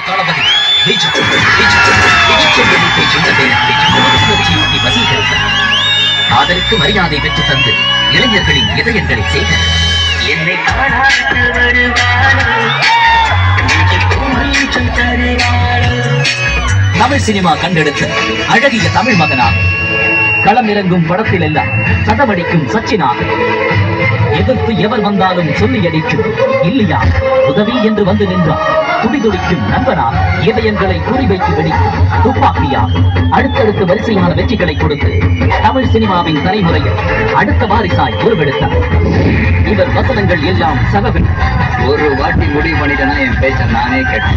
தளபதி விஜய் விஜய் விஜய் செல்வத்தை சின்னத்தை புரட்சியூட்டி வசீகரித்தார் ஆதருக்கு மரியாதை பெற்று தந்து இளைஞர்களின் இதயங்களை சேகரி என்னை காணாத வருவாளோ நெஞ்சுக்குள் கொஞ்சம் தருவாளோ தமிழ் சினிமா கண்டெடுத்த அழகிய தமிழ் மகனாக களம் இறங்கும் படத்தில் எல்லாம் சதமடிக்கும் சச்சினாக எதிர்த்து எவர் வந்தாலும் சொல்லி அடிக்கும் இல்லையா உதவி என்று வந்து நின்றார் துடிதுடிக்கும் நண்பனாக இதயங்களை குறிவைத்து வெடிக்கும் துப்பாக்கியாக அடுத்தடுத்து வரிசையான வெற்றிகளை கொடுத்து தமிழ் சினிமாவின் தலைமுறையில் அடுத்த வாரிசாய் உருவெடுத்தார் இவர் வசனங்கள் எல்லாம் சகவின் ஒரு வாட்டி முடிவு பண்ணிட்டேன்னா என் பேச்ச நானே கேட்டேன்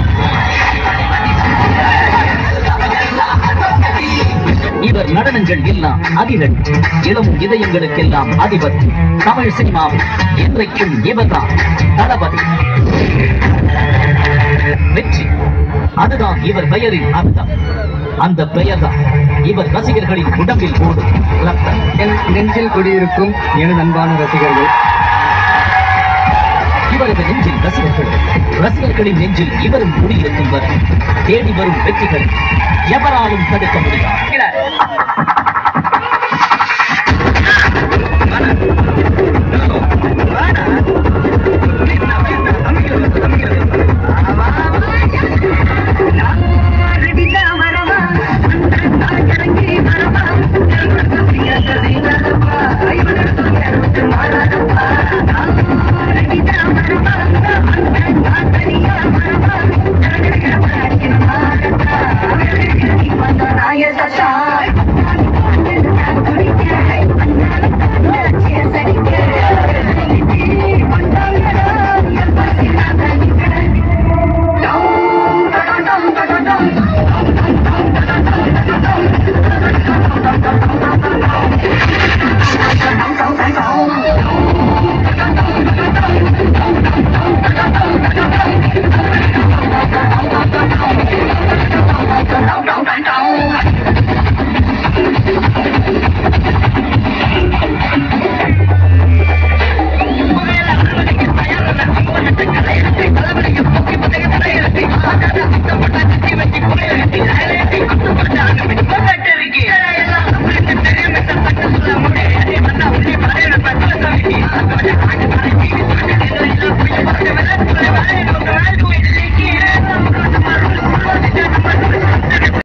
இவர் நடனங்கள் எல்லாம் அதிரன் இளம் இதயங்களுக்கெல்லாம் அதிபதி தமிழ் சினிமாவில் என்றைக்கும் இவர்தான் தளபதி வெற்றி அதுதான் இவர் பெயரின் அர்த்தம் அந்த பெயர்தான் இவர் ரசிகர்களின் உடம்பில் ஓடும் ரத்தம் என் நெஞ்சில் குடியிருக்கும் எனது அன்பான ரசிகர்கள் இவரது நெஞ்சில் ரசிகர்கள் ரசிகர்களின் நெஞ்சில் இவரும் குடியிருக்கும் வரை தேடி வரும் வெற்றிகள் எவராலும் தடுக்க முடியாது